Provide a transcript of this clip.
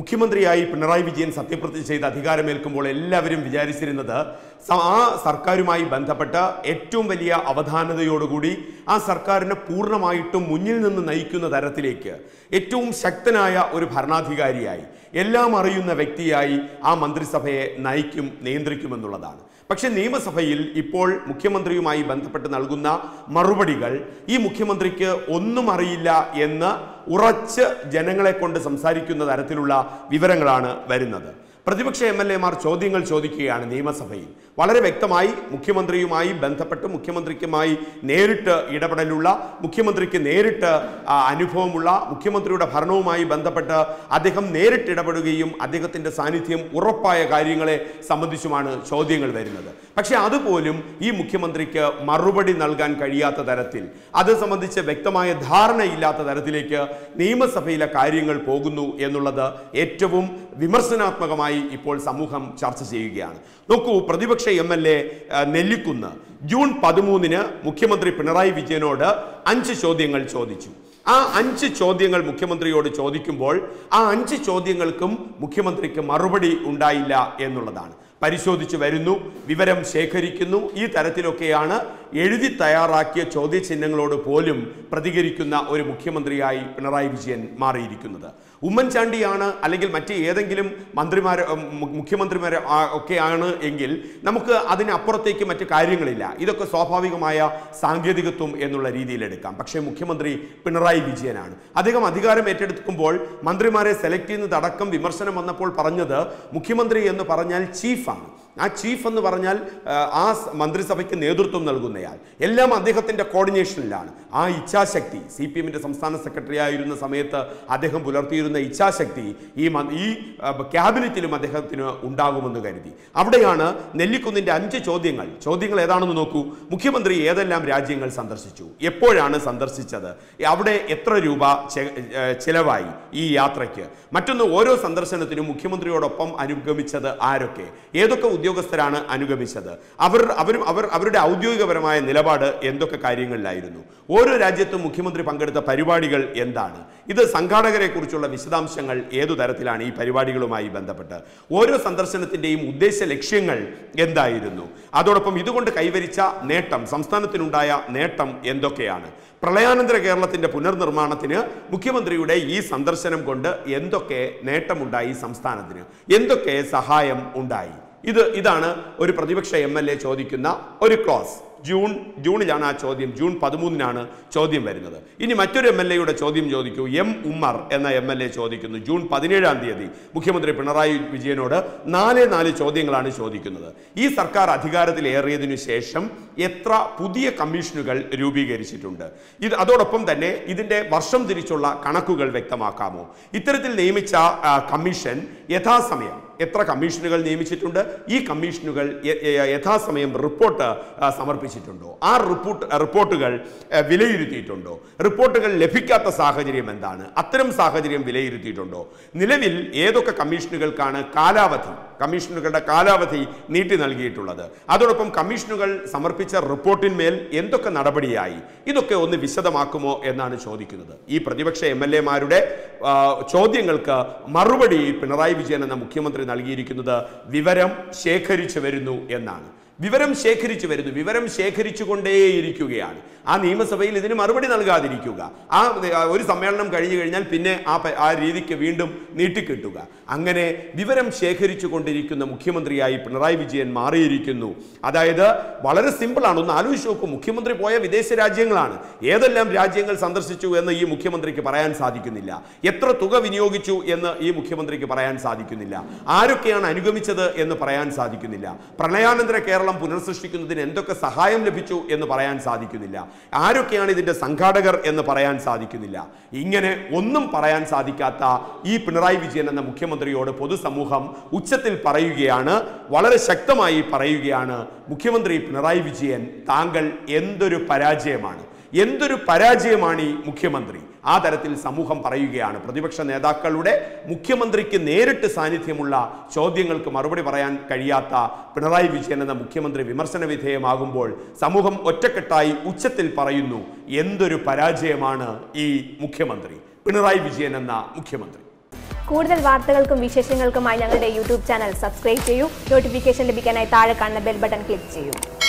മുഖ്യമന്ത്രിയായി പിണറായി വിജയൻ സത്യപ്രതിജ്ഞ ചെയ്ത് അധികാരമേൽക്കുമ്പോൾ എല്ലാവരും വിചാരിച്ചിരുന്നത് സ- ആ സർക്കാരുമായി ബന്ധപ്പെട്ട് ഏറ്റവും വലിയ അവധാനതയോടുകൂടി ആ സർക്കാരിനെ പൂർണ്ണമായിട്ടും മുന്നിൽ നിന്ന് നയിക്കുന്ന തരത്തിലേക്ക് ഏറ്റവും ശക്തനായ ഒരു ഭരണാധികാരിയായി എല്ലാം അറിയുന്ന വ്യക്തിയായി ആ മന്ത്രിസഭയെ നയിക്കും നിയന്ത്രിക്കുമെന്നുള്ളതാണ് പക്ഷെ നിയമസഭയിൽ ഇപ്പോൾ മുഖ്യമന്ത്രിയുമായി ബന്ധപ്പെട്ട് നൽകുന്ന മറുപടികൾ ഈ മുഖ്യമന്ത്രിക്ക് ഒന്നും അറിയില്ല എന്ന് ഉറച്ച് ജനങ്ങളെ കൊണ്ട് സംസാരിക്കുന്ന തരത്തിലുള്ള വിവരങ്ങളാണ് വരുന്നത് പ്രതിപക്ഷ എം എൽ എമാർ ചോദ്യങ്ങൾ ചോദിക്കുകയാണ് നിയമസഭയിൽ വളരെ വ്യക്തമായി മുഖ്യമന്ത്രിയുമായി ബന്ധപ്പെട്ട് മുഖ്യമന്ത്രിക്കുമായി നേരിട്ട് ഇടപെടലുള്ള മുഖ്യമന്ത്രിക്ക് നേരിട്ട് ആ, അനുഭവമുള്ള മുഖ്യമന്ത്രിയുടെ ഭരണവുമായി ബന്ധപ്പെട്ട് അദ്ദേഹം നേരിട്ട് ഇടപെടുകയും അദ്ദേഹത്തിന്റെ സാന്നിധ്യം ഉറപ്പായ കാര്യങ്ങളെ സംബന്ധിച്ചുമാണ് ചോദ്യങ്ങൾ വരുന്നത് പക്ഷെ അതുപോലും ഈ മുഖ്യമന്ത്രിക്ക് മറുപടി നൽകാൻ കഴിയാത്ത തരത്തിൽ അത് സംബന്ധിച്ച് വ്യക്തമായ ധാരണയില്ലാത്ത തരത്തിലേക്ക് നിയമസഭയിലെ കാര്യങ്ങൾ പോകുന്നു എന്നുള്ളത് ഏറ്റവും വിമർശനാത്മകമായി ഇപ്പോൾ സമൂഹം ചർച്ച ചെയ്യുകയാണ് നോക്കൂ പ്രതിപക്ഷ M L A Nellikunnu June പതിമൂന്നിന് മുഖ്യമന്ത്രി പിണറായി വിജയനോട് അഞ്ച് ചോദ്യങ്ങൾ ചോദിച്ചു ആ അഞ്ച് ചോദ്യങ്ങൾ മുഖ്യമന്ത്രിയോട് ചോദിക്കുമ്പോൾ ആ അഞ്ച് ചോദ്യങ്ങൾക്കും മുഖ്യമന്ത്രിക്ക് മറുപടി ഉണ്ടായില്ല എന്നുള്ളതാണ് പരിശോധിച്ചു വരുന്നു വിവരം ശേഖരിക്കുന്നു ഈ തരത്തിലൊക്കെയാണ് എഴുതി തയ്യാറാക്കിയ ചോദ്യചിഹ്നങ്ങളോട് പോലും പ്രതികരിക്കുന്ന ഒരു മുഖ്യമന്ത്രിയായി പിണറായി വിജയൻ മാറിയിരിക്കുന്നത് ഉമ്മൻചാണ്ടിയാണ് അല്ലെങ്കിൽ മറ്റ് ഏതെങ്കിലും മന്ത്രിമാർ മുഖ്യമന്ത്രിമാർ ഒക്കെയാണ് എങ്കിൽ നമുക്ക് അതിനപ്പുറത്തേക്ക് മറ്റ് കാര്യങ്ങളില്ല ഇതൊക്കെ സ്വാഭാവികമായ സാങ്കേതികത്വം എന്നുള്ള രീതിയിൽ എടുക്കാം പക്ഷേ മുഖ്യമന്ത്രി പിണറായി വിജയനാണ് അദ്ദേഹം അധികാരം ഏറ്റെടുക്കുമ്പോൾ മന്ത്രിമാരെ സെലക്ട് ചെയ്യുന്നതടക്കം വിമർശനം വന്നപ്പോൾ പറഞ്ഞത് മുഖ്യമന്ത്രി എന്ന് പറഞ്ഞാൽ ചീഫാണ് ആ ചീഫ് എന്ന് പറഞ്ഞാൽ ആ, ആ സ് മന്ത്രിസഭയ്ക്ക് നേതൃത്വം നൽകുന്നയാൾ എല്ലാം അദ്ദേഹത്തിന്റെ കോർഡിനേഷനിലാണ് ആ ഇച്ഛാശക്തി സി പി എമ്മിന്റെ സംസ്ഥാന സെക്രട്ടറി ആയിരുന്ന സമയത്ത് അദ്ദേഹം പുലർത്തിയിരുന്ന ഇച്ഛാശക്തി ഈ മ- ഈ ആ, ക്യാബിനറ്റിലും അദ്ദേഹത്തിന് ഉണ്ടാകുമെന്ന് കരുതി അവിടെയാണ് നെല്ലിക്കുന്നിന്റെ അഞ്ച് ചോദ്യങ്ങൾ ചോദ്യങ്ങൾ ഏതാണെന്ന് നോക്കൂ മുഖ്യമന്ത്രി ഏതെല്ലാം രാജ്യങ്ങൾ സന്ദർശിച്ചു എപ്പോഴാണ് സന്ദർശിച്ചത് അവിടെ എത്ര രൂപ ചെ- ഏ, ചിലവായി ഈ യാത്രയ്ക്ക് മറ്റൊന്ന് ഓരോ സന്ദർശനത്തിനും മുഖ്യമന്ത്രിയോടൊപ്പം അനുഗമിച്ചത് ആരൊക്കെ ഏതൊക്കെ ഉദ്യോഗസ്ഥരാണ് അനുഗമിച്ചത് അവർ അവരും അവർ അവരുടെ ഔദ്യോഗികപരമായ നിലപാട് എന്തൊക്കെ കാര്യങ്ങളിലായിരുന്നു ഓരോ രാജ്യത്തും മുഖ്യമന്ത്രി പങ്കെടുത്ത പരിപാടികൾ എന്താണ് ഇത് സംഘാടകരെ കുറിച്ചുള്ള വിശദാംശങ്ങൾ ഏതു തരത്തിലാണ് ഈ പരിപാടികളുമായി ബന്ധപ്പെട്ട് ഓരോ സന്ദർശനത്തിന്റെയും ഉദ്ദേശ ലക്ഷ്യങ്ങൾ എന്തായിരുന്നു അതോടൊപ്പം ഇതുകൊണ്ട് കൈവരിച്ച നേട്ടം സംസ്ഥാനത്തിനുണ്ടായ നേട്ടം എന്തൊക്കെയാണ് പ്രളയാനന്തര കേരളത്തിന്റെ പുനർനിർമ്മാണത്തിന് മുഖ്യമന്ത്രിയുടെ ഈ സന്ദർശനം കൊണ്ട് എന്തൊക്കെ നേട്ടമുണ്ടായി സംസ്ഥാനത്തിന് എന്തൊക്കെ സഹായം ഉണ്ടായി ഇത് ഇതാണ് ഒരു പ്രതിപക്ഷ എം എൽ എ ചോദിക്കുന്ന ഒരു ക്ലോസ് ജൂൺ ജൂണിലാണ് ആ ചോദ്യം ജൂൺ പതിമൂന്നിനാണ് ചോദ്യം വരുന്നത് ഇനി മറ്റൊരു എം എൽ എയുടെ ചോദ്യം ചോദിക്കൂ എം ഉമ്മർ എന്ന എം എൽ എ ചോദിക്കുന്നു ജൂൺ പതിനേഴാം തീയതി മുഖ്യമന്ത്രി പിണറായി വിജയനോട് നാല് നാല് ചോദ്യങ്ങളാണ് ചോദിക്കുന്നത് ഈ സർക്കാർ അധികാരത്തിലേറിയതിനു ശേഷം എത്ര പുതിയ കമ്മീഷനുകൾ രൂപീകരിച്ചിട്ടുണ്ട് ഇത് അതോടൊപ്പം തന്നെ ഇതിന്റെ വർഷം തിരിച്ചുള്ള കണക്കുകൾ വ്യക്തമാക്കാമോ ഇത്തരത്തിൽ നിയമിച്ച ആ, കമ്മീഷൻ യഥാസമയം എത്ര കമ്മീഷനുകൾ നിയമിച്ചിട്ടുണ്ട് ഈ കമ്മീഷനുകൾ യ- യ- യഥാസമയം റിപ്പോർട്ട് ആ, സമർപ്പിച്ചിട്ടുണ്ടോ ആ റിപ്പോർട്ട് റിപ്പോർട്ടുകൾ ആ, വിലയിരുത്തിയിട്ടുണ്ടോ റിപ്പോർട്ടുകൾ ലഭിക്കാത്ത സാഹചര്യം എന്താണ് അത്തരം സാഹചര്യം വിലയിരുത്തിയിട്ടുണ്ടോ നിലവിൽ ഏതൊക്കെ കമ്മീഷനുകൾക്കാണ് കാലാവധി കമ്മീഷനുകളുടെ കാലാവധി നീട്ടി നൽകിയിട്ടുള്ളത് അതോടൊപ്പം കമ്മീഷനുകൾ സമർപ്പിച്ച റിപ്പോർട്ടിന്മേൽ എന്തൊക്കെ നടപടിയായി ഇതൊക്കെ ഒന്ന് വിശദമാക്കുമോ എന്നാണ് ചോദിക്കുന്നത് ഈ പ്രതിപക്ഷ എം എൽ എമാരുടെ ചോദ്യങ്ങൾക്ക് മറുപടി പിണറായി വിജയൻ എന്ന മുഖ്യമന്ത്രി നൽകിയിരിക്കുന്നത് വിവരം ശേഖരിച്ചു വരുന്നു എന്നാണ് വിവരം ശേഖരിച്ചു വരുന്നു വിവരം ശേഖരിച്ചു കൊണ്ടേയിരിക്കുകയാണ് ആ നിയമസഭയിൽ ഇതിന് മറുപടി നൽകാതിരിക്കുക ആ ആ, ഒരു സമ്മേളനം കഴിഞ്ഞു കഴിഞ്ഞാൽ പിന്നെ ആ പ- ആ രീതിക്ക് വീണ്ടും നീട്ടിക്കിട്ടുക അങ്ങനെ വിവരം ശേഖരിച്ചു കൊണ്ടിരിക്കുന്ന മുഖ്യമന്ത്രിയായി പിണറായി വിജയൻ മാറിയിരിക്കുന്നു അതായത് വളരെ സിമ്പിളാണ് ഒന്ന് ആലോചിച്ച് നോക്കൂ മുഖ്യമന്ത്രി പോയ വിദേശ രാജ്യങ്ങളാണ് ഏതെല്ലാം രാജ്യങ്ങൾ സന്ദർശിച്ചു എന്ന് ഈ മുഖ്യമന്ത്രിക്ക് പറയാൻ സാധിക്കുന്നില്ല എത്ര തുക വിനിയോഗിച്ചു എന്ന് ഈ മുഖ്യമന്ത്രിക്ക് പറയാൻ സാധിക്കുന്നില്ല ആരൊക്കെയാണ് അനുഗമിച്ചത് എന്ന് പറയാൻ സാധിക്കുന്നില്ല പ്രളയാനന്തര കേരളം പുനർസൃഷ്ടിക്കുന്നതിന് എന്തൊക്കെ സഹായം ലഭിച്ചു എന്ന് പറയാൻ സാധിക്കുന്നില്ല ആരൊക്കെയാണ് ഇതിന്റെ സംഘാടകർ എന്ന് പറയാൻ സാധിക്കുന്നില്ല ഇങ്ങനെ ഒന്നും പറയാൻ സാധിക്കാത്ത ഈ പിണറായി വിജയൻ എന്ന മുഖ്യമന്ത്രിയോട് പൊതുസമൂഹം ഉച്ചത്തിൽ പറയുകയാണ് വളരെ ശക്തമായി പറയുകയാണ് മുഖ്യമന്ത്രി പിണറായി വിജയൻ താങ്കൾ എന്തൊരു പരാജയമാണ് എന്തൊരു പരാജയമാണ് ഈ മുഖ്യമന്ത്രി ആ തരത്തിൽ സമൂഹം പറയുകയാണ് പ്രതിപക്ഷ നേതാക്കളുടെ മുഖ്യമന്ത്രിക്ക് നേരിട്ട് സാന്നിധ്യമുള്ള ചോദ്യങ്ങൾക്ക് മറുപടി പറയാൻ കഴിയാത്ത പിണറായി വിജയൻ എന്ന മുഖ്യമന്ത്രി വിമർശന വിധേയമാകുമ്പോൾ സമൂഹം ഒറ്റക്കെട്ടായി ഉച്ചത്തിൽ പറയുന്നു എന്തൊരു പരാജയമാണ് ഈ മുഖ്യമന്ത്രി പിണറായി വിജയൻ എന്ന മുഖ്യമന്ത്രി കൂടുതൽ വാർത്തകൾക്കും വിശേഷങ്ങൾക്കുമായി ഞങ്ങളുടെ യൂട്യൂബ് ചാനൽ സബ്സ്ക്രൈബ് ചെയ്യൂ നോട്ടിഫിക്കേഷൻ ലഭിക്കാനായി താഴെ കാണുന്ന ബെൽ ബട്ടൺ ക്ലിക്ക് ചെയ്യൂ